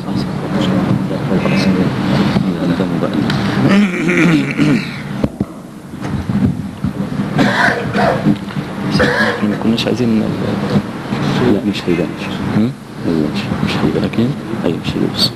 ما كناش عايزين لا مش هيبان هم؟ أيوة مش مش هيبان أكيد أيوة مش هيبان بس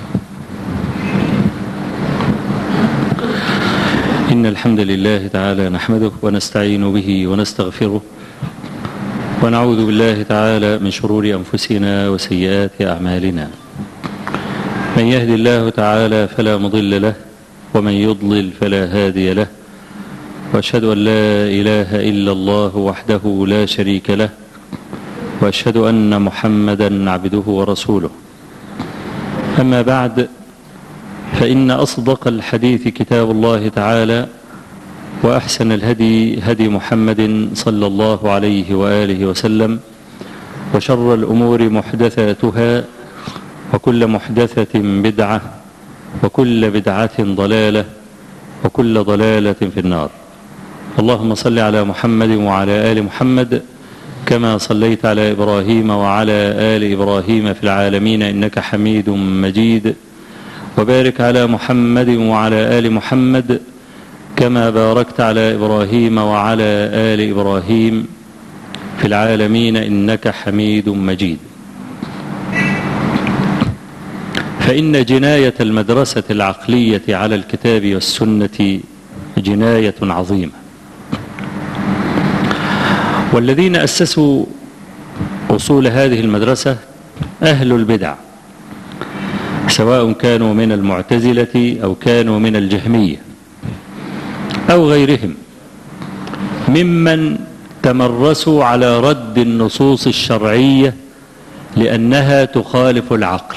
إن الحمد لله تعالى نحمده ونستعين به ونستغفره ونعوذ بالله تعالى من شرور أنفسنا وسيئات أعمالنا من يهدي الله تعالى فلا مضل له ومن يضلل فلا هادي له وأشهد أن لا إله إلا الله وحده لا شريك له وأشهد أن محمدا عبده ورسوله أما بعد فإن أصدق الحديث كتاب الله تعالى وأحسن الهدي هدي محمد صلى الله عليه وآله وسلم وشر الأمور محدثاتها وكل محدثة بدعة وكل بدعة ضلالة وكل ضلالة في النار اللهم صل على محمد وعلى آل محمد كما صليت على إبراهيم وعلى آل إبراهيم في العالمين إنك حميد مجيد وبارك على محمد وعلى آل محمد كما باركت على إبراهيم وعلى آل إبراهيم في العالمين إنك حميد مجيد فإن جناية المدرسة العقلية على الكتاب والسنة جناية عظيمة والذين أسسوا أصول هذه المدرسة أهل البدع سواء كانوا من المعتزلة أو كانوا من الجهمية أو غيرهم ممن تمرسوا على رد النصوص الشرعية لأنها تخالف العقل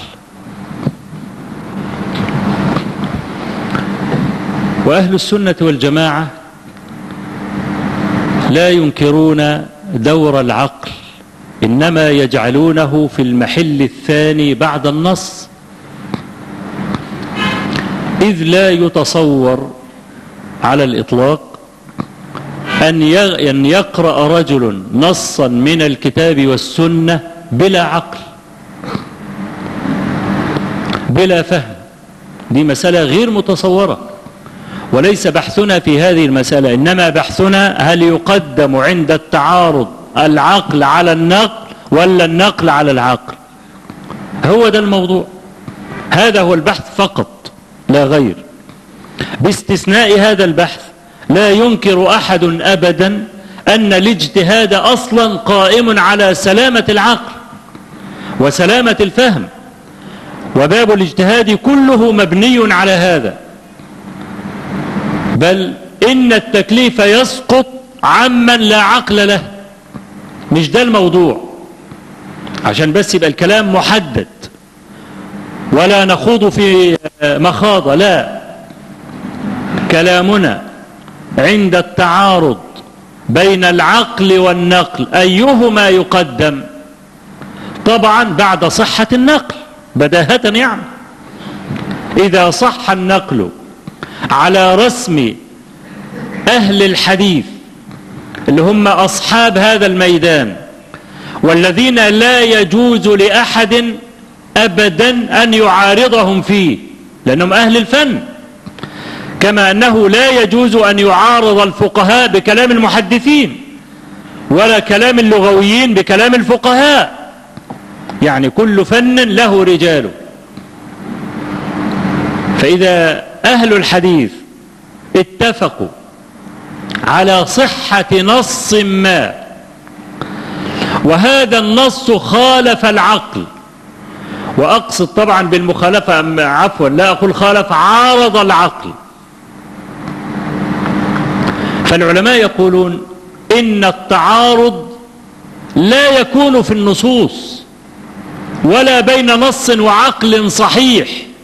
وأهل السنة والجماعة لا ينكرون دور العقل إنما يجعلونه في المحل الثاني بعد النص إذ لا يتصور على الإطلاق أن يقرأ رجل نصا من الكتاب والسنة بلا عقل بلا فهم دي مسألة غير متصورة وليس بحثنا في هذه المسألة إنما بحثنا هل يقدم عند التعارض العقل على النقل ولا النقل على العقل هو ده الموضوع هذا هو البحث فقط لا غير باستثناء هذا البحث لا ينكر أحد أبدا أن الاجتهاد أصلا قائم على سلامة العقل وسلامة الفهم وباب الاجتهاد كله مبني على هذا بل إن التكليف يسقط عمن لا عقل له مش ده الموضوع عشان بس يبقى الكلام محدد ولا نخوض في مخاضة لا كلامنا عند التعارض بين العقل والنقل أيهما يقدم طبعا بعد صحة النقل بداهة يعني إذا صح النقل على رسم أهل الحديث اللي هم أصحاب هذا الميدان والذين لا يجوز لأحد أبدا أن يعارضهم فيه لأنهم أهل الفن كما أنه لا يجوز أن يعارض الفقهاء بكلام المحدثين ولا كلام اللغويين بكلام الفقهاء يعني كل فن له رجاله فإذا أهل الحديث اتفقوا على صحة نص ما وهذا النص خالف العقل وأقصد طبعا بالمخالفة عفوا لا أقول خالف عارض العقل فالعلماء يقولون إن التعارض لا يكون في النصوص ولا بين نص وعقل صحيح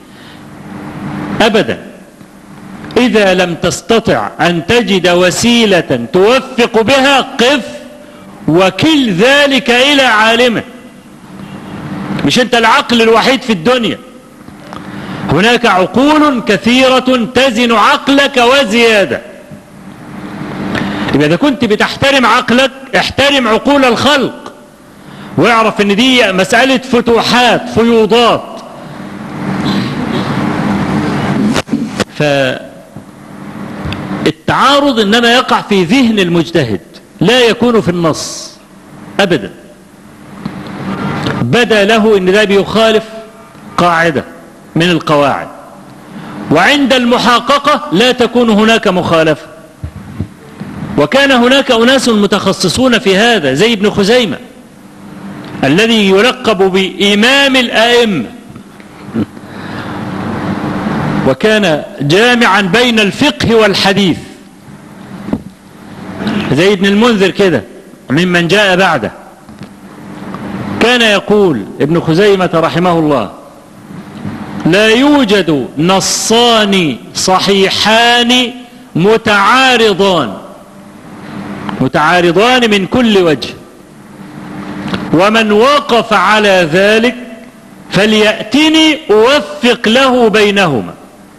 أبدا إذا لم تستطع أن تجد وسيلة توفق بها قف وكل ذلك إلى عالمه مش أنت العقل الوحيد في الدنيا هناك عقول كثيرة تزن عقلك وزيادة يبقى إذا كنت بتحترم عقلك احترم عقول الخلق واعرف ان دي مسألة فتوحات فيوضات فالتعارض إنما يقع في ذهن المجتهد لا يكون في النص أبدا بدا له ان ده بيخالف قاعدة من القواعد وعند المحققة لا تكون هناك مخالفة وكان هناك أناس متخصصون في هذا زي ابن خزيمة الذي يلقب بإمام الآئمة وكان جامعا بين الفقه والحديث زي ابن المنذر كده ممن جاء بعده كان يقول ابن خزيمة رحمه الله لا يوجد نصان صحيحان متعارضان متعارضان من كل وجه ومن وقف على ذلك فليأتني أوفق له بينهما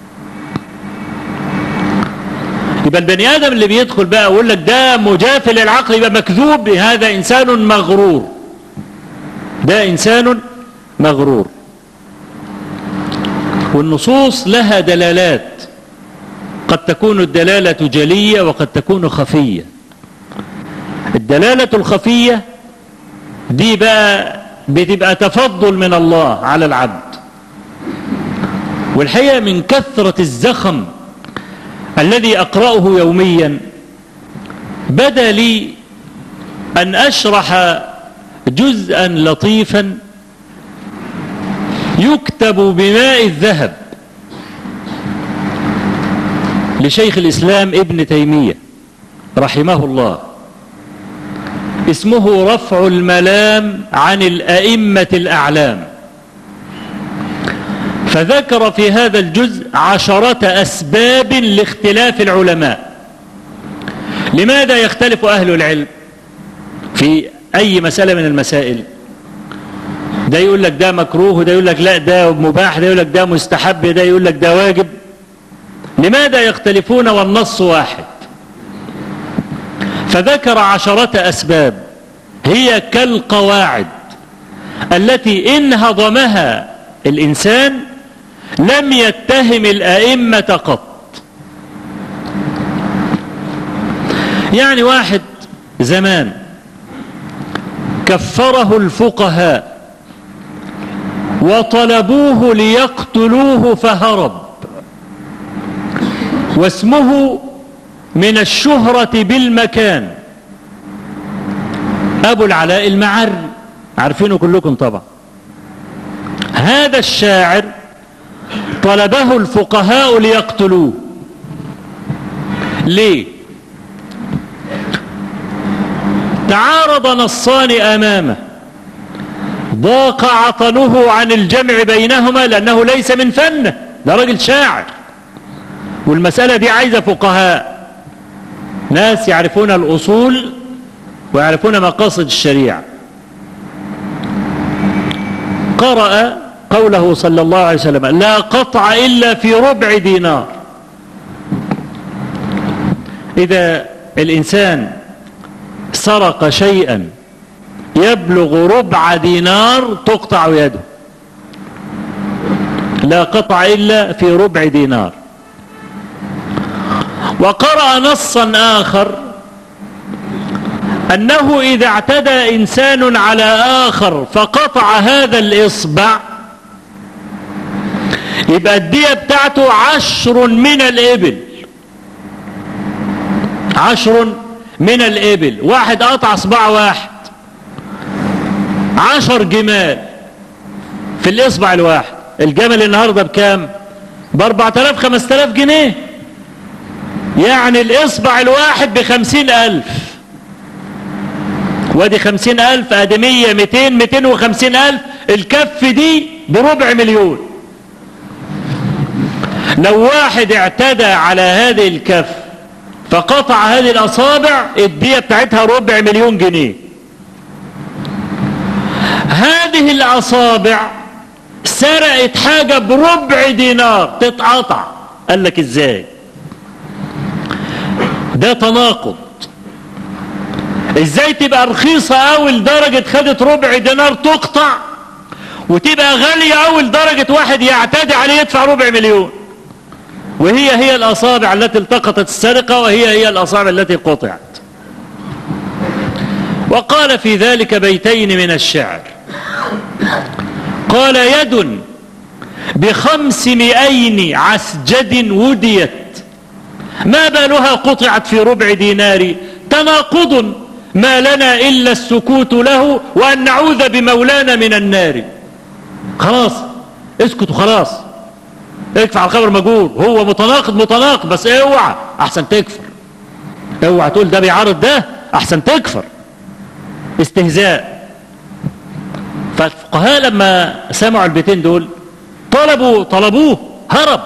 يبقى البني آدم اللي بيدخل بقى يقول لك ده مجاف للعقل يبقى مكذوب هذا إنسان مغرور ده إنسان مغرور والنصوص لها دلالات قد تكون الدلالة جلية وقد تكون خفية الدلالة الخفية دي بقى بتبقى تفضل من الله على العبد والحقيقة من كثرة الزخم الذي أقرأه يوميا بدا لي أن أشرح جزءا لطيفا يكتب بماء الذهب لشيخ الإسلام ابن تيمية رحمه الله اسمه رفع الملام عن الأئمة الأعلام فذكر في هذا الجزء عشرة أسباب لاختلاف العلماء لماذا يختلف أهل العلم في أي مسألة من المسائل ده يقول لك ده مكروه وده يقول لك لا ده مباح ده يقول لك ده مستحب ده يقول لك ده واجب لماذا يختلفون والنص واحد فذكر عشرة أسباب هي كالقواعد التي إن هضمها الإنسان لم يتهم الأئمة قط يعني واحد زمان كفره الفقهاء وطلبوه ليقتلوه فهرب واسمه من الشهرة بالمكان أبو العلاء المعر عارفينه كلكم طبعا هذا الشاعر طلبه الفقهاء ليقتلوه ليه تعارض نصان أمامه ضاق عطله عن الجمع بينهما لأنه ليس من فنه ده راجل شاعر والمسألة دي عايزة فقهاء ناس يعرفون الأصول ويعرفون مقاصد الشريعة قرأ قوله صلى الله عليه وسلم لا قطع إلا في ربع دينار إذا الإنسان سرق شيئا يبلغ ربع دينار تقطع يده لا قطع إلا في ربع دينار وقرأ نصا آخر أنه إذا اعتدى إنسان على آخر فقطع هذا الإصبع يبقى الدية بتاعته عشر من الإبل عشر من الإبل واحد قطع صباع واحد عشر جمال في الإصبع الواحد الجمل النهاردة بكام باربعة آلاف خمسة آلاف جنيه يعني الإصبع الواحد بخمسين ألف وادي خمسين ألف ادي مية ميتين ميتين وخمسين ألف الكف دي بربع مليون لو واحد اعتدى على هذه الكف فقطع هذه الأصابع الدية بتاعتها ربع مليون جنيه هذه الأصابع سرقت حاجة بربع دينار تتقطع قال لك ازاي ده تناقض ازاي تبقى رخيصة قوي لدرجة خدت ربع دينار تقطع وتبقى غالية قوي لدرجة واحد يعتدي عليه يدفع ربع مليون وهي هي الأصابع التي التقطت السرقة وهي هي الأصابع التي قطعت وقال في ذلك بيتين من الشعر قال يد بخمسمائين عسجد وديت ما بالها قطعت في ربع دينار تناقض ما لنا إلا السكوت له وأن نعوذ بمولانا من النار خلاص اسكتوا خلاص اكفى على الخبر مجهول هو متناقض متناقض بس اوعى احسن تكفر اوعى تقول ده بيعارض ده احسن تكفر استهزاء فالفقهاء لما سمعوا البيتين دول طلبوا طلبوه هرب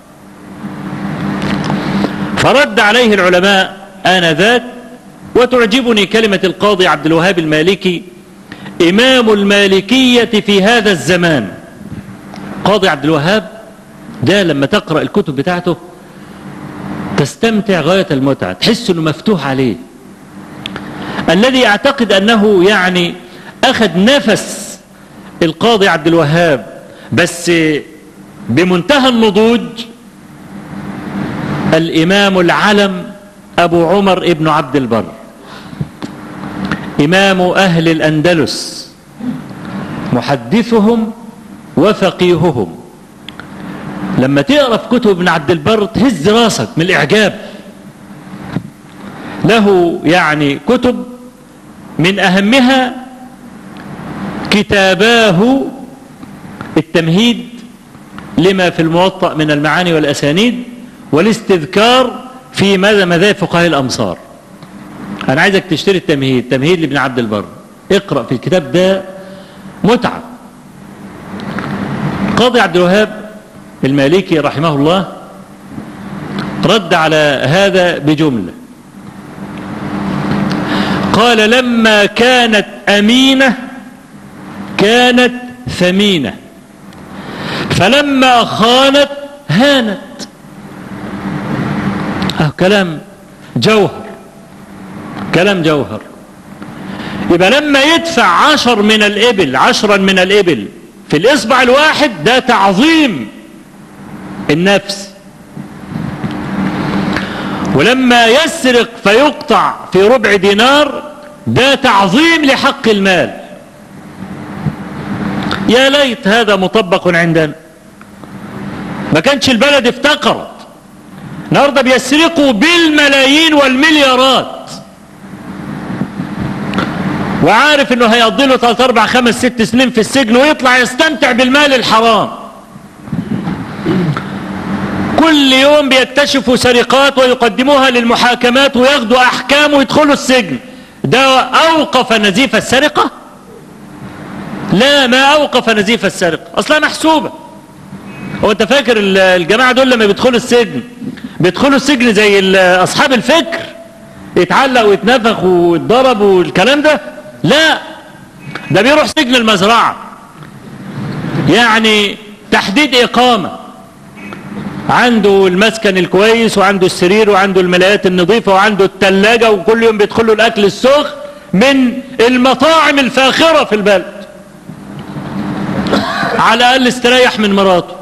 فرد عليه العلماء آنذاك وتعجبني كلمة القاضي عبد الوهاب المالكي إمام المالكية في هذا الزمان قاضي عبد الوهاب ده لما تقرأ الكتب بتاعته تستمتع غاية المتعة تحس أنه مفتوح عليه الذي أعتقد أنه يعني أخذ نفس القاضي عبد الوهاب بس بمنتهى النضوج الإمام العلم أبو عمر ابن عبد البر إمام أهل الأندلس محدثهم وفقيههم لما تقرأ في كتب ابن عبد البر تهز راسك من الإعجاب له يعني كتب من أهمها كتاباه التمهيد لما في الموطأ من المعاني والأسانيد والاستذكار في ماذا مذاهب فقهاء الأمصار أنا عايزك تشتري التمهيد تمهيد لابن عبد البر اقرأ في الكتاب ده متعة قاضي عبد الوهاب المالكي رحمه الله رد على هذا بجملة قال لما كانت أمينة كانت ثمينة فلما خانت هانت أه كلام جوهر كلام جوهر يبقى لما يدفع عشر من الإبل عشرا من الإبل في الإصبع الواحد ده تعظيم النفس ولما يسرق فيقطع في ربع دينار ده تعظيم لحق المال يا ليت هذا مطبق عندنا ما كانش البلد افتقرت النهارده بيسرقوا بالملايين والمليارات وعارف انه هيقضي له 3 4 5 6 سنين في السجن ويطلع يستمتع بالمال الحرام كل يوم بيكتشفوا سرقات ويقدموها للمحاكمات وياخدوا احكام ويدخلوا السجن ده اوقف نزيف السرقه لا ما اوقف نزيف السرقه اصلا محسوبه هو انت فاكر الجماعه دول لما بيدخلوا السجن بيدخلوا السجن زي اصحاب الفكر يتعلق ويتنفخ ويتضرب والكلام ده لا ده بيروح سجن المزرعه يعني تحديد اقامه عنده المسكن الكويس وعنده السرير وعنده الملايات النظيفة وعنده التلاجة وكل يوم بيدخلوا الأكل السخن من المطاعم الفاخرة في البلد على الأقل استريح من مراته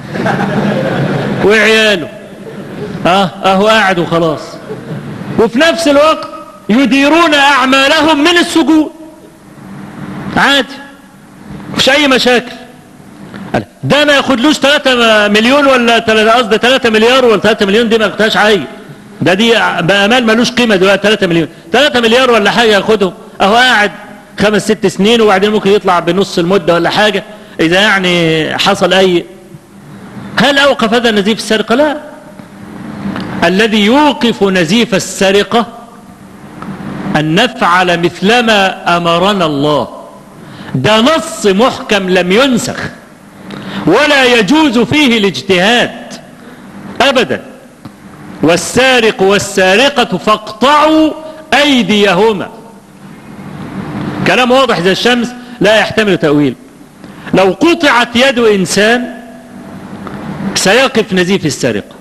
وعياله اه اهو قاعد وخلاص وفي نفس الوقت يديرون أعمالهم من السجون عادي مفيش أي مشاكل ده ما ياخدلوش 3 مليون ولا قصدي 3 مليار ولا 3 مليون دي ما ياخدهاش عيل ده دي بأمال ملوش قيمة دلوقتي 3 مليون 3 مليار ولا حاجة ياخدهم اهو قاعد خمس ست سنين وبعدين ممكن يطلع بنص المدة ولا حاجة إذا يعني حصل أي هل أوقف هذا نزيف السرقة لا الذي يوقف نزيف السرقة أن نفعل مثلما أمرنا الله ده نص محكم لم ينسخ ولا يجوز فيه الاجتهاد أبدا والسارق والسارقة فاقطعوا أيديهما كلام واضح زي الشمس لا يحتمل تأويل لو قطعت يد إنسان سيقف نزيف السرقة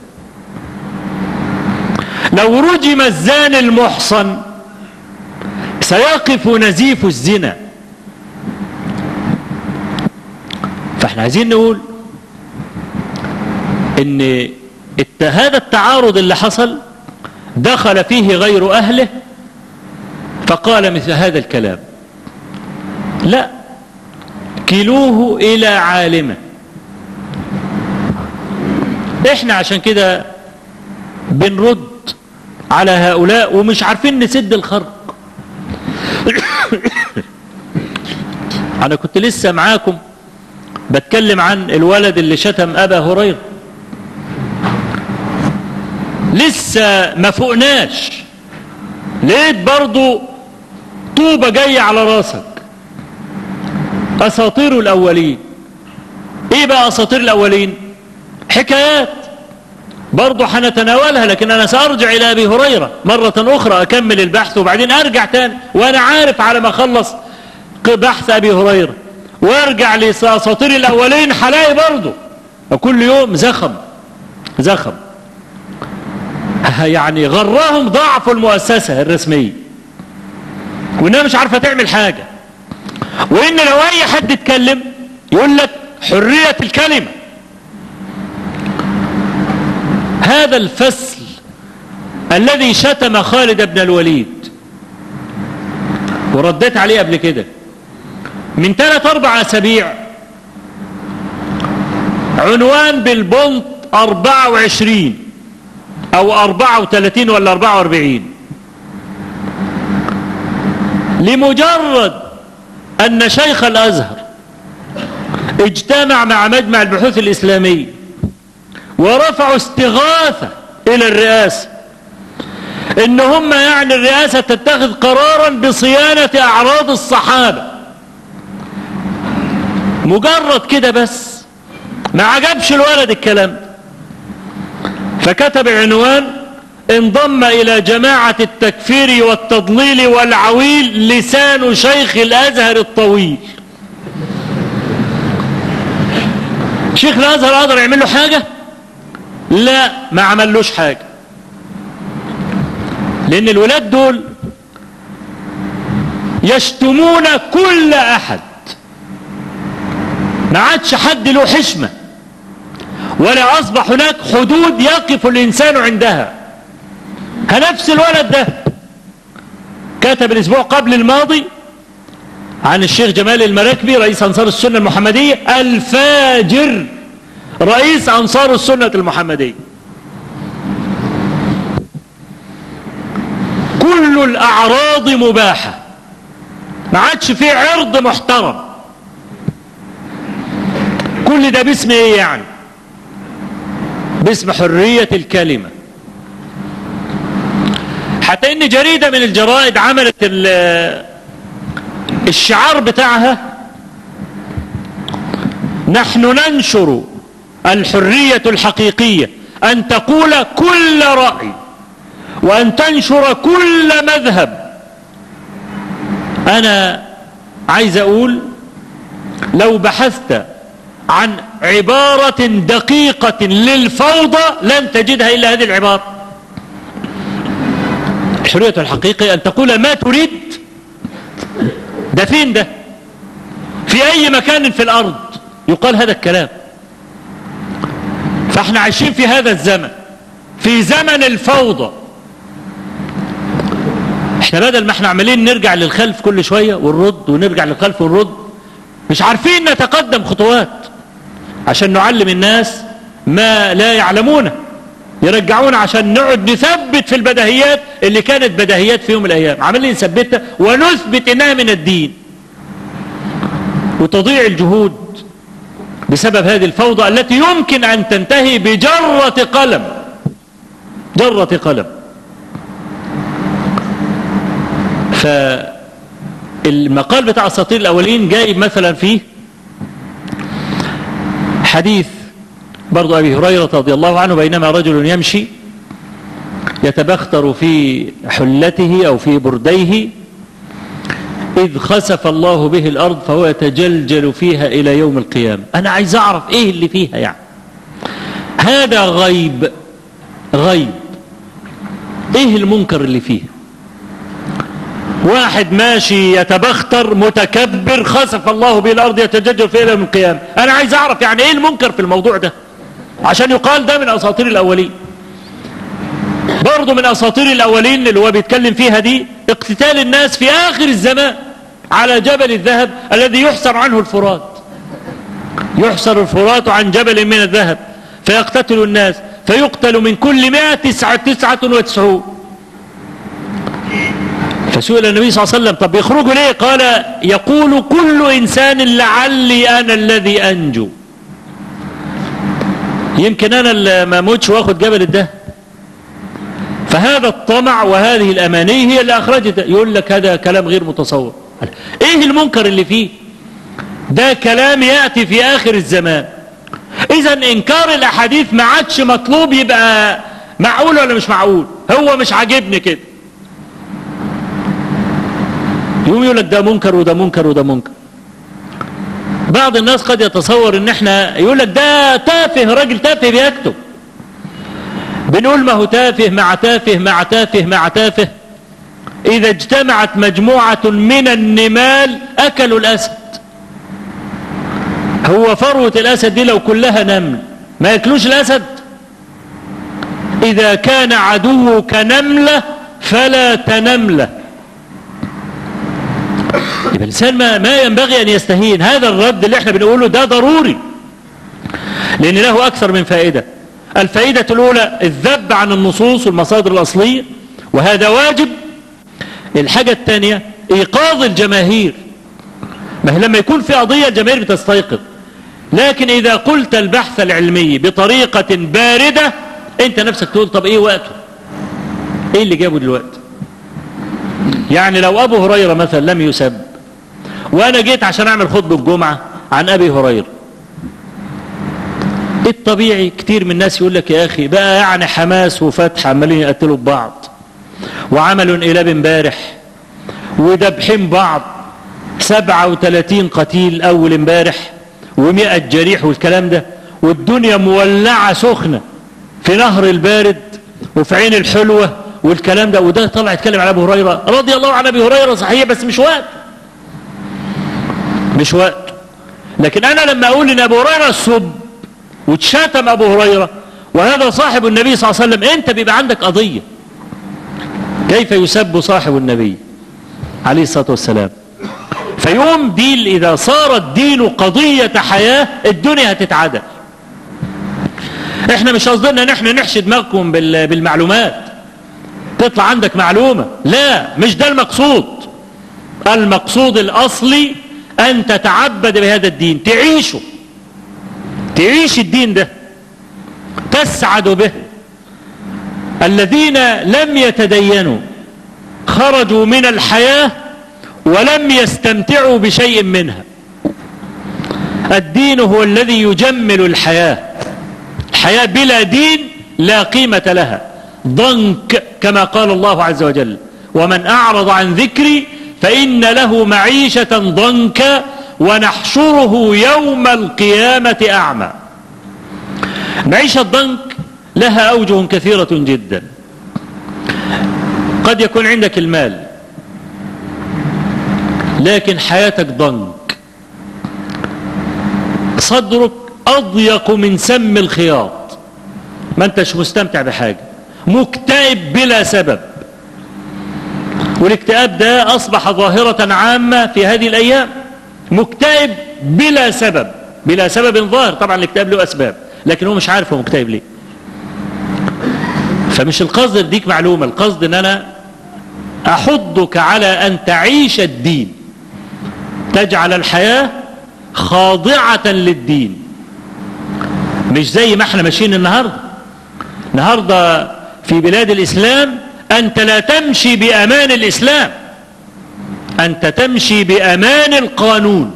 لو رجم الزان المحصن سيقف نزيف الزنا فاحنا عايزين نقول ان الت- هذا التعارض اللي حصل دخل فيه غير أهله فقال مثل هذا الكلام لا كلوه إلى عالمه احنا عشان كده بنرد على هؤلاء ومش عارفين نسد الخرق انا كنت لسه معاكم بتكلم عن الولد اللي شتم ابا هريره لسه ما فوقناش لقيت برضو طوبة جاية على راسك أساطير الأولين إيه بقى أساطير الأولين حكايات برضو هنتناولها لكن أنا سأرجع إلى أبي هريرة مرة أخرى أكمل البحث وبعدين أرجع تاني وأنا عارف على ما أخلص بحث أبي هريرة وارجع لأساطير الأولين هلاقي برضو وكل يوم زخم زخم يعني غرهم ضعف المؤسسة الرسمية وانها مش عارفة تعمل حاجة وان لو اي حد اتكلم يقول لك حرية الكلمة هذا الفصل الذي شتم خالد بن الوليد ورديت عليه قبل كده من ثلاث اربع اسابيع عنوان بالبنط 24 او 34 ولا 44 لمجرد ان شيخ الازهر اجتمع مع مجمع البحوث الاسلامية ورفعوا استغاثة الى الرئاسة ان هم يعني الرئاسة تتخذ قرارا بصيانة اعراض الصحابة مجرد كده بس ما عجبش الولد الكلام فكتب عنوان انضم الى جماعة التكفير والتضليل والعويل لسان شيخ الازهر الطويل شيخ الازهر قدر يعمل له حاجة لا ما عملوش حاجة لان الولاد دول يشتمون كل احد ما عادش حد له حشمه ولا أصبح هناك حدود يقف الإنسان عندها نفس الولد ده كتب الأسبوع قبل الماضي عن الشيخ جمال المراكبي رئيس أنصار السنة المحمدية الفاجر رئيس أنصار السنة المحمدية كل الأعراض مباحة ما عادش فيه عرض محترم كل ده باسم ايه يعني باسم حرية الكلمة حتى ان جريدة من الجرائد عملت الشعار بتاعها نحن ننشر الحرية الحقيقية ان تقول كل رأي وان تنشر كل مذهب انا عايز اقول لو بحثت عن عبارة دقيقة للفوضى لن تجدها إلا هذه العبارة الحرية الحقيقية أن تقول ما تريد ده فين ده في أي مكان في الأرض يقال هذا الكلام فاحنا عايشين في هذا الزمن في زمن الفوضى احنا بدل ما احنا عمالين نرجع للخلف كل شوية ونرد ونرجع للخلف ونرد مش عارفين نتقدم خطوات عشان نعلم الناس ما لا يعلمونه يرجعونا عشان نقعد نثبت في البدهيات اللي كانت بدهيات في يوم من الايام عمالين نثبتها ونثبت انها من الدين وتضيع الجهود بسبب هذه الفوضى التي يمكن ان تنتهي بجرة قلم جرة قلم فالمقال بتاع السطير الاولين جايب مثلا فيه حديث برضو أبي هريرة رضي الله عنه بينما رجل يمشي يتبختر في حلته أو في برديه إذ خسف الله به الأرض فهو يتجلجل فيها إلى يوم القيامة أنا عايز أعرف إيه اللي فيها يعني هذا غيب غيب إيه المنكر اللي فيه واحد ماشي يتبختر متكبر خسف الله به الارض يتججر في يوم القيامه انا عايز اعرف يعني ايه المنكر في الموضوع ده عشان يقال ده من أساطير الأولين برضه من أساطير الأولين اللي هو بيتكلم فيها دي اقتتال الناس في آخر الزمان على جبل الذهب الذي يحسر عنه الفرات يحسر الفرات عن جبل من الذهب فيقتتل الناس فيقتل من كل مئة تسعة, تسعة وتسعون فسئل النبي صلى الله عليه وسلم طب يخرجوا ليه قال يقول كل إنسان لعلي أنا الذي أنجو يمكن أنا اللي ما موتش واخد جبل الدهب فهذا الطمع وهذه الأماني هي اللي أخرجت يقول لك هذا كلام غير متصور إيه المنكر اللي فيه ده كلام يأتي في آخر الزمان إذا إنكار الأحاديث ما عادش مطلوب يبقى معقول ولا مش معقول هو مش عاجبني كده يقوم يقول لك ده منكر وده منكر وده منكر بعض الناس قد يتصور ان احنا يقول لك ده تافه راجل تافه بيكتب بنقول ما هو تافه مع تافه مع تافه مع تافه إذا اجتمعت مجموعة من النمال أكلوا الأسد هو فروة الأسد دي لو كلها نمل ما يأكلوش الأسد إذا كان عدوك نملة فلا تنملة يبقى الإنسان ما, ما ينبغي أن يستهين هذا الرد اللي احنا بنقوله ده ضروري لأن له أكثر من فائدة الفائدة الأولى الذب عن النصوص والمصادر الأصلية وهذا واجب الحاجة الثانية إيقاظ الجماهير ما هي لما يكون في قضية الجماهير بتستيقظ لكن إذا قلت البحث العلمي بطريقة باردة أنت نفسك تقول طب إيه وقته إيه اللي جابه دلوقتي يعني لو أبو هريرة مثلا لم يسب وأنا جيت عشان أعمل خطبة الجمعة عن أبي هريرة الطبيعي كتير من الناس يقول لك يا أخي بقى يعني حماس وفتح عمالين يقتلوا ببعض وعملوا انقلاب امبارح ودبحين بعض سبعة وثلاثين قتيل أول امبارح ومئة جريح والكلام ده والدنيا مولعة سخنة في نهر البارد وفي عين الحلوة والكلام ده وده طلع يتكلم على أبو هريرة رضي الله عن أبي هريرة صحيح بس مش وقت مش وقت لكن أنا لما أقول إن أبو هريرة سب وتشاتم أبو هريرة وهذا صاحب النبي صلى الله عليه وسلم أنت بيبقى عندك قضية كيف يسب صاحب النبي عليه الصلاة والسلام فيوم دين إذا صار الدين قضية حياة الدنيا هتتعدل احنا مش قصدنا ان احنا نحشي دماغكم بالمعلومات تطلع عندك معلومة لا مش ده المقصود المقصود الأصلي أن تتعبد بهذا الدين تعيشه تعيش الدين ده تسعد به الذين لم يتدينوا خرجوا من الحياة ولم يستمتعوا بشيء منها الدين هو الذي يجمل الحياة الحياة بلا دين لا قيمة لها ضنك كما قال الله عز وجل ومن أعرض عن ذكري فإن له معيشة ضنكا ونحشره يوم القيامة أعمى معيشة ضنك لها أوجه كثيرة جدا قد يكون عندك المال لكن حياتك ضنك صدرك أضيق من سم الخياط ما انتش مستمتع بحاجة مكتئب بلا سبب والاكتئاب ده أصبح ظاهرة عامة في هذه الأيام مكتئب بلا سبب بلا سبب ظاهر طبعا الاكتئاب له أسباب لكن هو مش عارف هو مكتئب ليه فمش القصد اديك معلومة القصد ان انا احضك على ان تعيش الدين تجعل الحياة خاضعة للدين مش زي ما احنا ماشيين النهاردة النهاردة في بلاد الاسلام انت لا تمشي بامان الاسلام انت تمشي بامان القانون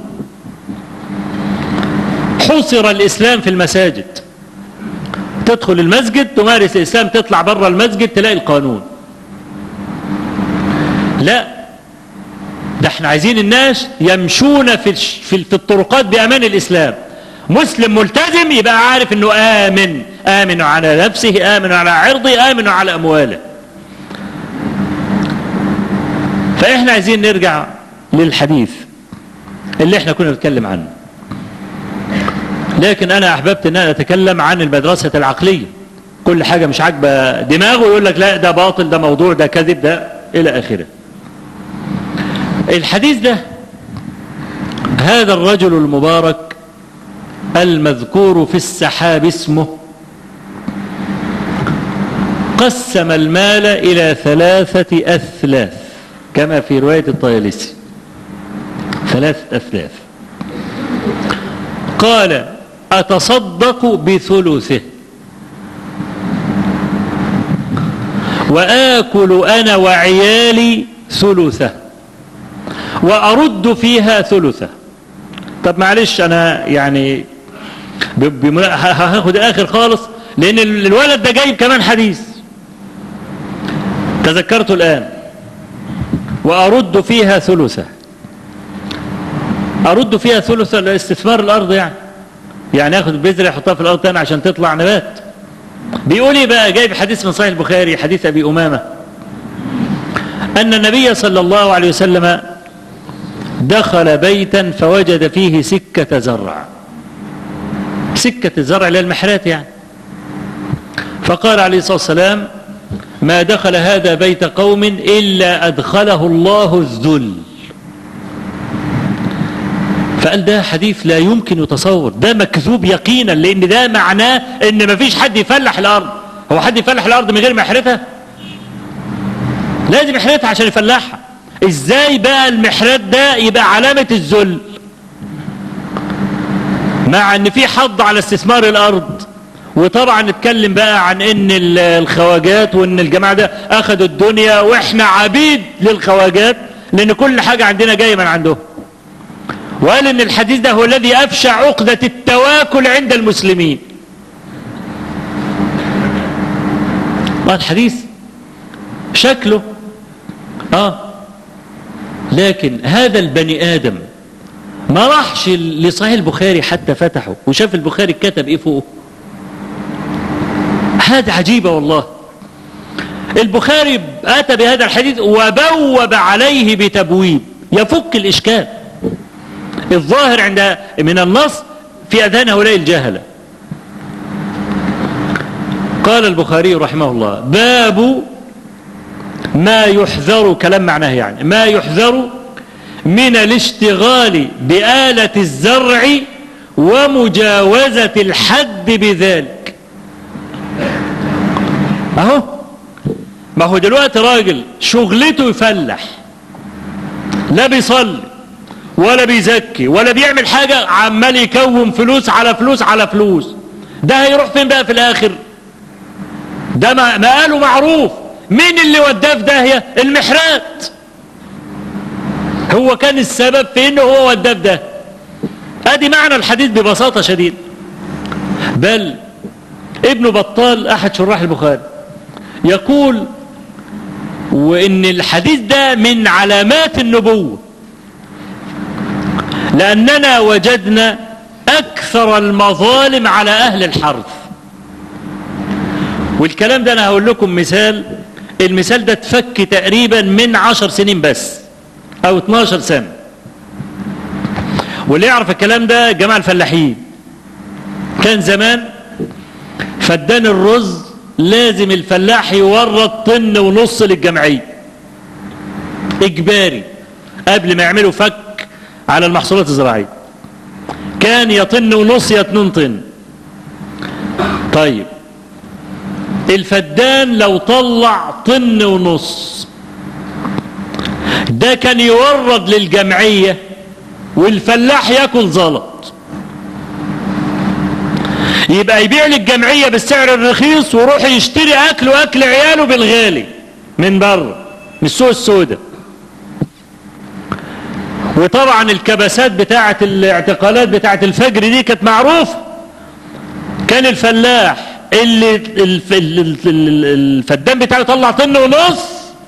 حصر الاسلام في المساجد تدخل المسجد تمارس الإسلام تطلع بره المسجد تلاقي القانون لا ده احنا عايزين الناس يمشون في, في, في الطرقات بأمان الإسلام مسلم ملتزم يبقى عارف انه آمن آمن على نفسه آمن على عرضه آمن على أمواله فإحنا عايزين نرجع للحديث اللي احنا كنا نتكلم عنه لكن أنا أحببت أن أنا أتكلم عن المدرسة العقلية كل حاجة مش عاجبة دماغه يقول لك لا ده باطل ده موضوع ده كذب ده إلى آخره الحديث ده هذا الرجل المبارك المذكور في السحاب اسمه قسم المال إلى ثلاثة أثلاث كما في رواية الطيالسي ثلاثة أثلاث قال أتصدق بثلثه وآكل أنا وعيالي ثلثه وأرد فيها ثلثه طب معلش أنا يعني بم... هاخد آخر خالص لأن الولد ده جايب كمان حديث تذكرته الآن وأرد فيها ثلثه أرد فيها ثلث استثمار الأرض يعني يعني ياخد بذرة يحطها في الأرض تاني عشان تطلع نبات بيقول ايه بقى جايب حديث من صحيح البخاري حديث أبي أمامة أن النبي صلى الله عليه وسلم دخل بيتا فوجد فيه سكة زرع سكة الزرع للمحرات يعني فقال عليه الصلاة والسلام ما دخل هذا بيت قوم إلا أدخله الله الذل فقال ده حديث لا يمكن يتصور ده مكذوب يقينا لأن ده معناه أن مفيش حد يفلح الأرض هو حد يفلح الأرض من غير ما يحرثها لازم يحرثها عشان يفلحها ازاي بقى المحرات ده يبقى علامة الذل مع ان في حض على استثمار الارض وطبعا نتكلم بقى عن ان الخواجات وان الجماعة ده اخذوا الدنيا واحنا عبيد للخواجات لان كل حاجة عندنا جاية من عندهم وقال ان الحديث ده هو الذي افشى عقدة التواكل عند المسلمين الحديث شكله اه لكن هذا البني ادم ما راحش لصحيح البخاري حتى فتحه وشاف البخاري كتب ايه فوقه هذا عجيبة والله البخاري اتى بهذا الحديث وبوب عليه بتبويب يفك الاشكال الظاهر عند من النص في اذهان هؤلاء الجهله قال البخاري رحمه الله باب ما يحذر كلام معناه يعني ما يحذر من الاشتغال بآلة الزرع ومجاوزة الحد بذلك اهو ما هو دلوقتي راجل شغلته يفلح لا بيصلي ولا بيزكي ولا بيعمل حاجة عمال يكون فلوس على فلوس على فلوس ده هيروح فين بقى في الاخر ده ما قاله معروف مين اللي وداه في داهية المحرات هو كان السبب في انه هو وداه في ده ادي معنى الحديث ببساطة شديدة بل ابن بطال احد شراح البخاري يقول وان الحديث ده من علامات النبوة لاننا وجدنا اكثر المظالم على اهل الحرث والكلام ده انا هقول لكم مثال المثال ده اتفك تقريبا من عشر سنين بس او 12 سنة واللي يعرف الكلام ده جماعة الفلاحين كان زمان فدان الرز لازم الفلاح يورد طن ونص للجمعية اجباري قبل ما يعملوا فك على المحصولات الزراعية كان يا طن ونص يا اتنين طن طيب الفدان لو طلع طن ونص ده كان يورد للجمعية والفلاح ياكل زلط يبقى يبيع للجمعية بالسعر الرخيص ويروح يشتري أكل وأكل عياله بالغالي من بره من السوق السوداء وطبعا الكبسات بتاعة الاعتقالات بتاعة الفجر دي كانت معروفة كان الفلاح اللي الف... الفدان بتاعه يطلع طن ونص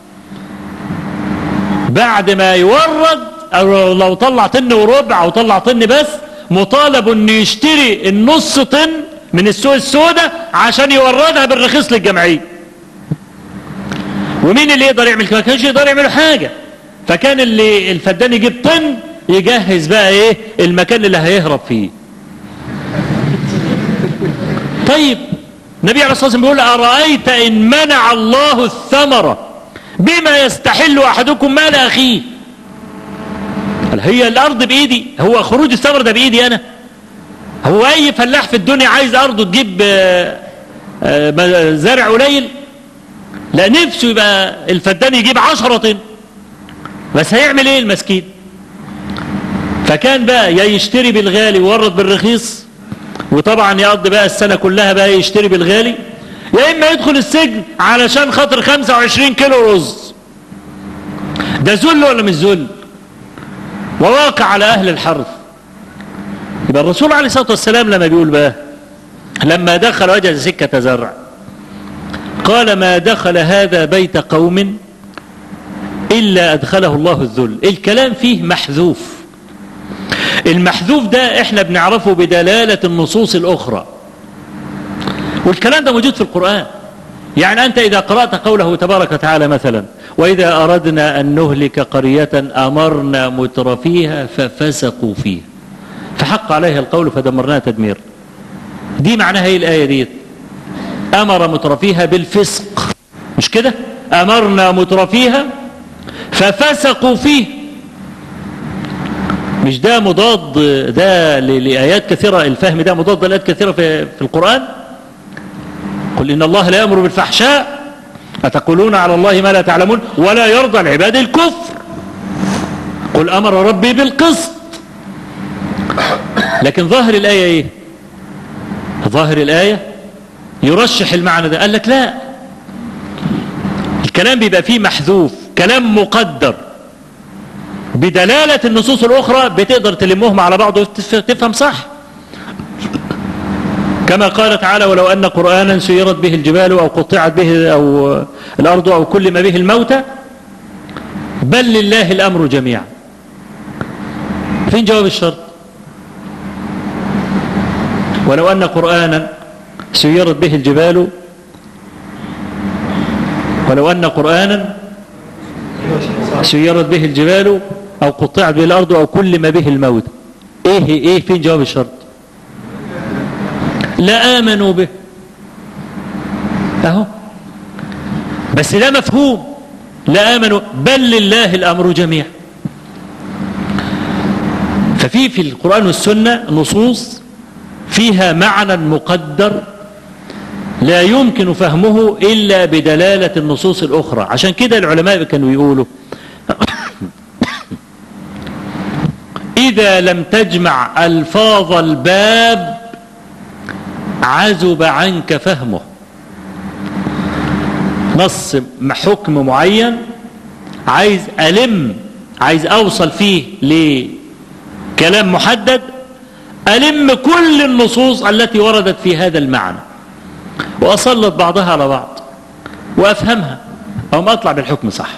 بعد ما يورد او لو طلع طن وربع او طلع طن بس مطالب انه يشتري النص طن من السوق السوداء عشان يوردها بالرخيص للجمعيه ومين اللي يقدر يعمل كده ما كانش يقدر يعمل حاجه فكان اللي الفدان يجيب طن يجهز بقى ايه المكان اللي هيهرب فيه طيب النبي عليه الصلاة والسلام بيقول أرأيت إن منع الله الثمرة بما يستحل أحدكم مال أخيه قال هي الأرض بإيدي هو خروج الثمر ده بإيدي أنا هو أي فلاح في الدنيا عايز أرضه تجيب آه، آه، زرع قليل لا نفسه يبقى الفدان يجيب عشرة طن بس هيعمل ايه المسكين فكان بقى يا يشتري بالغالي ويورد بالرخيص وطبعا يقضي بقى السنة كلها بقى يشتري بالغالي يا إما يدخل السجن علشان خاطر 25 كيلو رز ده ذل ولا مش ذل وواقع على أهل الحرث يبقى الرسول عليه الصلاة والسلام لما بيقول بقى لما دخل وجد سكة زرع قال ما دخل هذا بيت قوم إلا أدخله الله الذل الكلام فيه محذوف المحذوف ده احنا بنعرفه بدلالة النصوص الأخرى والكلام ده موجود في القرآن يعني أنت إذا قرأت قوله تبارك وتعالى مثلا وإذا أردنا أن نهلك قرية أمرنا مترفيها ففسقوا فيها فحق عليها القول فدمرناها تدمير دي معناها ايه الآية دي أمر مترفيها بالفسق مش كده أمرنا مترفيها ففسقوا فيه مش ده مضاد ده ل- لآيات كثيرة الفهم ده مضاد لآيات كثيرة في, في القرآن قل إن الله لا يأمر بالفحشاء أتقولون على الله ما لا تعلمون ولا يرضى العباد الكفر قل أمر ربي بالقسط لكن ظاهر الآية إيه ظاهر الآية يرشح المعنى ده قال لك لا الكلام بيبقى فيه محذوف كلام مقدر بدلالة النصوص الأخرى بتقدر تلمهم على بعض وتفهم صح كما قال تعالى ولو أن قرآنا سيرت به الجبال أو قطعت به أو الأرض أو كل ما به الموتى بل لله الأمر جميعا فين جواب الشرط ولو أن قرآنا سيرت به الجبال ولو أن قرآنا سيرت به الجبال أو قطعت به الأرض أو كل ما به الموت إيه إيه فين جواب الشرط لا آمنوا به أهو بس لا مفهوم لا آمنوا بل لله الأمر جميعا ففي في القرآن والسنة نصوص فيها معنى مقدر لا يمكن فهمه إلا بدلالة النصوص الأخرى عشان كده العلماء كانوا يقولوا إذا لم تجمع ألفاظ الباب عزب عنك فهمه نص حكم معين عايز ألم عايز أوصل فيه لكلام محدد ألم كل النصوص التي وردت في هذا المعنى وأسلط بعضها على بعض وأفهمها أو ما أطلع بالحكم صح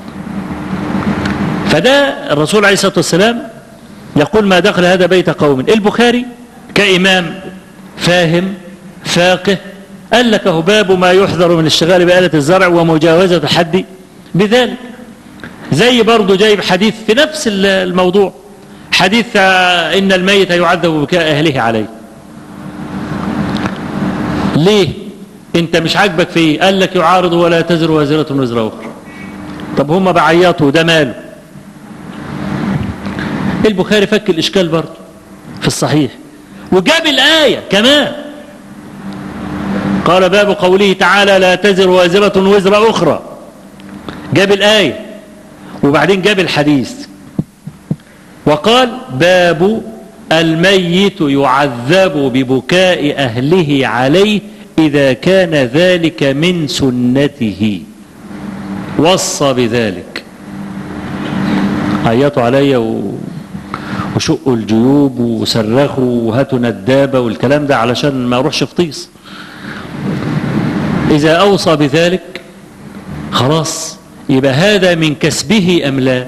فده الرسول عليه الصلاة والسلام يقول ما دخل هذا بيت قوم البخاري كإمام فاهم فاقه قال لك هو باب ما يحذر من الشغال بآلة الزرع ومجاوزة الحد بذلك زي برضه جايب حديث في نفس الموضوع حديث إن الميت يعذب بكاء أهله عليه ليه انت مش عاجبك في ايه قال لك يعارض ولا تزر وازرة وزر أخرى طب هم بعيطوا ده ماله البخاري فك الإشكال برضه في الصحيح وجاب الآية كمان قال باب قوله تعالى لا تزر وازرة وزر أخرى جاب الآية وبعدين جاب الحديث وقال باب الميت يعذب ببكاء أهله عليه إذا كان ذلك من سنته وصى بذلك عيطوا علي و... وشقوا الجيوب وصرخوا وهاتوا ندابة والكلام ده علشان ما اروحش في طيس إذا أوصى بذلك خلاص يبقى هذا من كسبه أم لا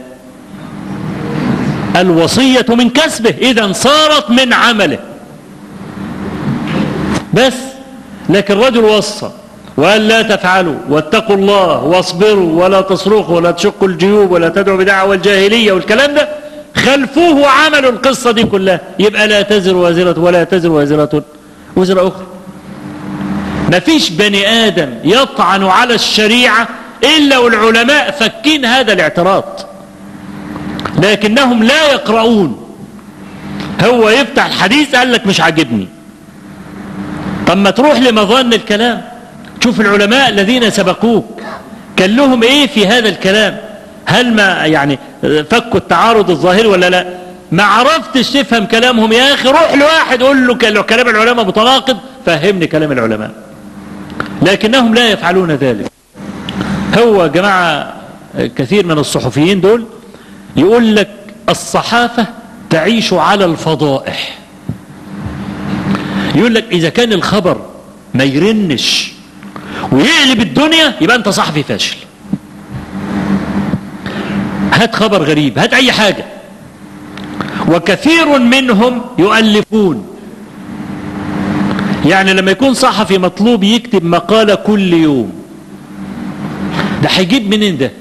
الوصية من كسبه إذا صارت من عمله بس لكن رجل وصى وقال لا تفعلوا واتقوا الله واصبروا ولا تصرخوا ولا تشقوا الجيوب ولا تدعوا بدعوى الجاهلية والكلام ده خلفوه عملوا القصة دي كلها يبقى لا تزر وازرة ولا تزر وازرة وزر أخرى مفيش بني آدم يطعن على الشريعة إلا والعلماء فكين هذا الاعتراض لكنهم لا يقرؤون هو يفتح الحديث قال لك مش عاجبني طب ما تروح لمظان الكلام شوف العلماء الذين سبقوك كان لهم ايه في هذا الكلام هل ما يعني فكوا التعارض الظاهري ولا لا ما عرفتش تفهم كلامهم يا اخي روح لواحد قول له كل- كلام العلماء متناقض فهمني كلام العلماء لكنهم لا يفعلون ذلك هو يا جماعة كثير من الصحفيين دول يقول لك الصحافة تعيش على الفضائح يقول لك إذا كان الخبر ما يرنش ويقلب الدنيا يبقى أنت صحفي فاشل هات خبر غريب هات أي حاجة وكثير منهم يؤلفون يعني لما يكون صحفي مطلوب يكتب مقالة كل يوم ده هيجيب منين ده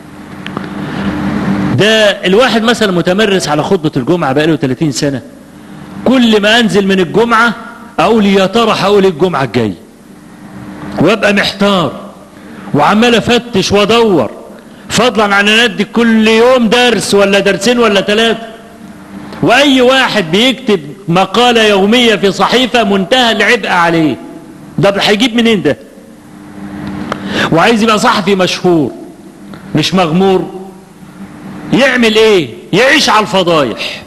ده الواحد مثلا متمرس على خطبة الجمعة بقاله 30 سنة كل ما انزل من الجمعة اقول يا ترى هقول إيه الجمعة الجاي وابقى محتار وعمال افتش وادور فضلا عن ان ادي كل يوم درس ولا درسين ولا ثلاثة واي واحد بيكتب مقالة يومية في صحيفة منتهى العبء عليه ده هيجيب منين ده وعايز يبقى صحفي مشهور مش مغمور يعمل ايه يعيش على الفضايح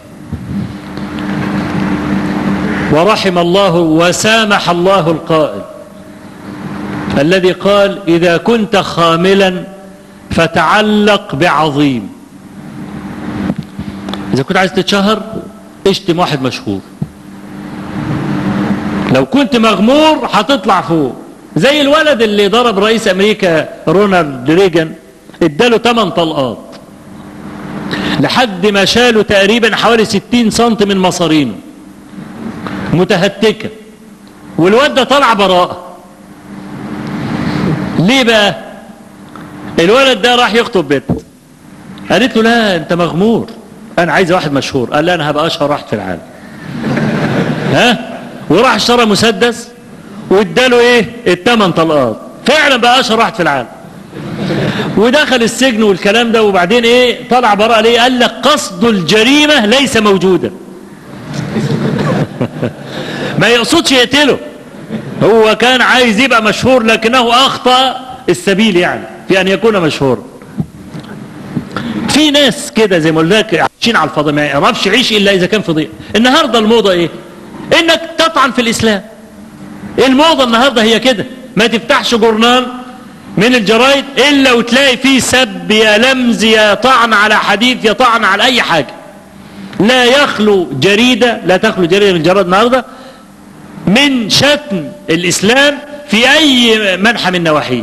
ورحم الله وسامح الله القائل الذي قال إذا كنت خاملا فتعلق بعظيم إذا كنت عايز تتشهر اشتم واحد مشهور لو كنت مغمور هتطلع فوق زي الولد اللي ضرب رئيس أمريكا رونالد ريجن اداله 8 طلقات لحد ما شالوا تقريبا حوالي 60 سنت من مصارينه متهتكة والواد ده طلع براءة ليه بقى الولد ده راح يخطب بنت قالت له لا انت مغمور انا عايز واحد مشهور قال لا انا هبقى اشهر واحد في العالم ها وراح اشترى مسدس واداله ايه الثمان طلقات فعلا بقى اشهر واحد في العالم ودخل السجن والكلام ده وبعدين ايه طلع براءة ليه قال لك قصد الجريمة ليس موجودا ما يقصدش يقتله هو كان عايز يبقى مشهور لكنه اخطأ السبيل يعني في ان يكون مشهورا في ناس كده زي ما قلت لك عايشين على الفضاء ما يعرفش يعيش الا اذا كان فضيء النهارده الموضه ايه انك تطعن في الاسلام الموضه النهارده هي كده ما تفتحش جورنال من الجرايد الا وتلاقي فيه سب يا لمز يا طعن على حديث يا طعن على اي حاجه لا يخلو جريده لا تخلو جريده من الجرائد النهارده من شتم الاسلام في اي منحى من نواحيه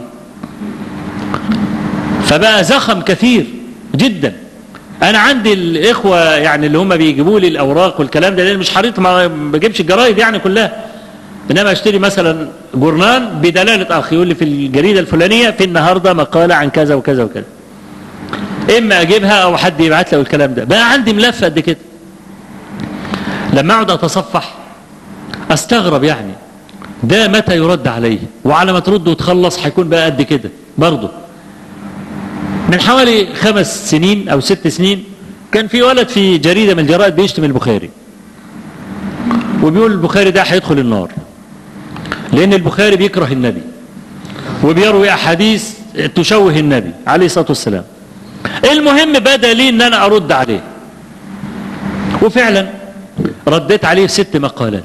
فبقى زخم كثير جدا انا عندي الاخوه يعني اللي هم بيجيبوا لي الاوراق والكلام ده لان مش حريص ما بجيبش الجرايد يعني كلها انما اشتري مثلا جورنال بدلاله اخ يقول لي في الجريده الفلانيه في النهارده مقاله عن كذا وكذا وكذا اما اجيبها او حد يبعت لي الكلام ده بقى عندي ملف قد كده لما اقعد اتصفح استغرب يعني ده متى يرد عليه وعلى ما ترد وتخلص هيكون بقى قد كده برضه من حوالي خمس سنين او ست سنين كان في ولد في جريده من الجرائد بيشتم البخاري وبيقول البخاري ده هيدخل النار لان البخاري بيكره النبي وبيروي احاديث تشوه النبي عليه الصلاه والسلام المهم بدا لي ان انا ارد عليه وفعلا رديت عليه ست مقالات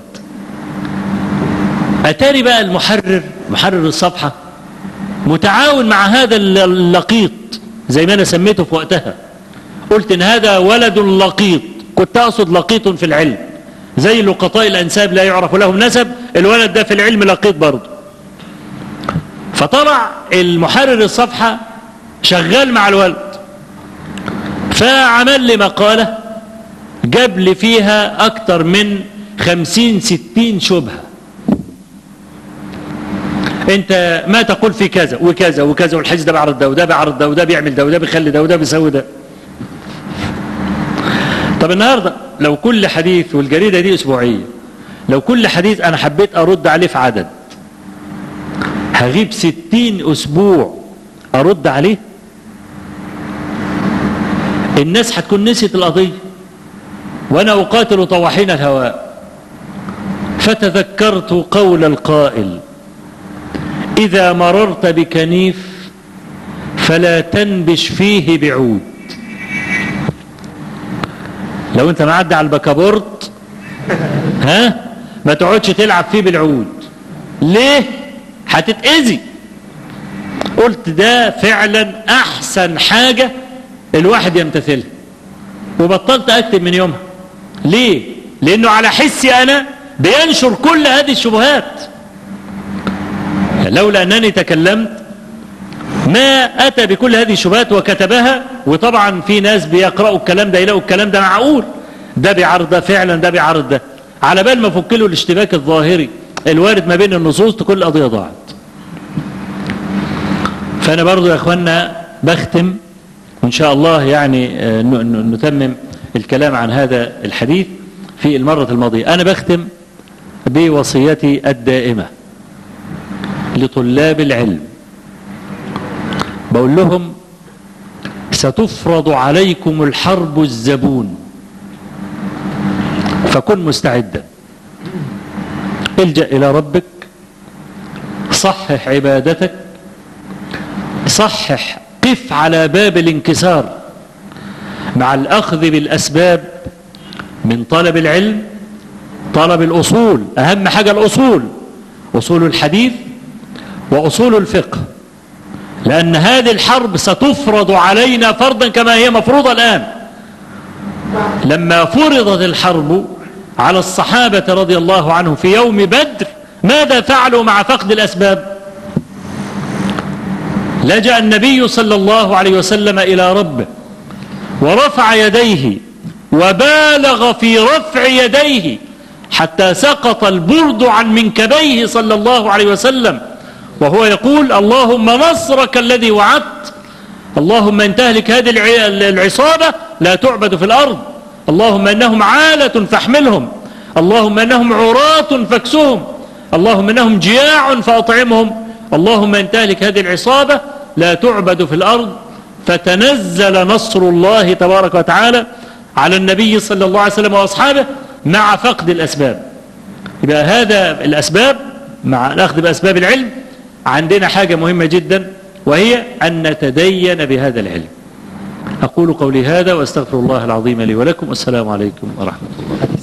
اتاري بقى المحرر محرر الصفحه متعاون مع هذا اللقيط زي ما انا سميته في وقتها قلت ان هذا ولد لقيط كنت اقصد لقيط في العلم زي لقطاء الانساب لا يعرف لهم نسب الولد ده في العلم لقيط برضه فطلع المحرر الصفحة شغال مع الولد فعمل لي مقالة جاب لي فيها اكتر من خمسين ستين شبهة انت ما تقول في كذا وكذا وكذا والحديث ده بيعرض ده وده بيعرض ده وده بيعمل ده وده بيخلي ده وده بيسوي ده طب النهارده لو كل حديث والجريده دي اسبوعيه لو كل حديث انا حبيت ارد عليه في عدد هغيب ستين أسبوع أرد عليه الناس هتكون نسيت القضية وأنا أقاتل طواحين الهواء فتذكرت قول القائل إذا مررت بكنيف فلا تنبش فيه بعود لو انت معدي على البكابورت ها ما تقعدش تلعب فيه بالعود ليه هتتأذي قلت ده فعلا احسن حاجة الواحد يمتثلها وبطلت اكتب من يومها ليه لانه على حسي انا بينشر كل هذه الشبهات لولا انني تكلمت ما اتى بكل هذه الشبهات وكتبها وطبعا في ناس بيقرأوا الكلام ده يلاقوا الكلام ده معقول ده بيعرض ده فعلا ده بيعرض ده على بال ما فك له الاشتباك الظاهري الوارد ما بين النصوص تكون القضية ضاعت فأنا برضو يا أخوانا بختم وإن شاء الله يعني نتمم الكلام عن هذا الحديث في المرة الماضية أنا بختم بوصيتي الدائمة لطلاب العلم بقول لهم ستفرض عليكم الحرب الزبون فكن مستعدا الجأ إلى ربك صحح عبادتك صحح قف على باب الانكسار مع الأخذ بالأسباب من طلب العلم طلب الأصول أهم حاجة الأصول أصول الحديث وأصول الفقه لأن هذه الحرب ستفرض علينا فرضا كما هي مفروضة الآن لما فرضت الحرب على الصحابة رضي الله عنهم في يوم بدر ماذا فعلوا مع فقد الأسباب لجأ النبي صلى الله عليه وسلم إلى ربه ورفع يديه وبالغ في رفع يديه حتى سقط البرد عن منكبيه صلى الله عليه وسلم وهو يقول اللهم نصرك الذي وعدت اللهم ان تهلك هذه العصابة لا تعبد في الأرض اللهم انهم عالة فاحملهم اللهم انهم عراة فاكسهم اللهم انهم جياع فاطعمهم اللهم ان تهلك هذه العصابة لا تعبد في الأرض فتنزل نصر الله تبارك وتعالى على النبي صلى الله عليه وسلم وأصحابه مع فقد الأسباب يبقى هذا الأسباب مع الأخذ بأسباب العلم عندنا حاجة مهمة جدا وهي أن نتدين بهذا العلم أقول قولي هذا وأستغفر الله العظيم لي ولكم والسلام عليكم ورحمة الله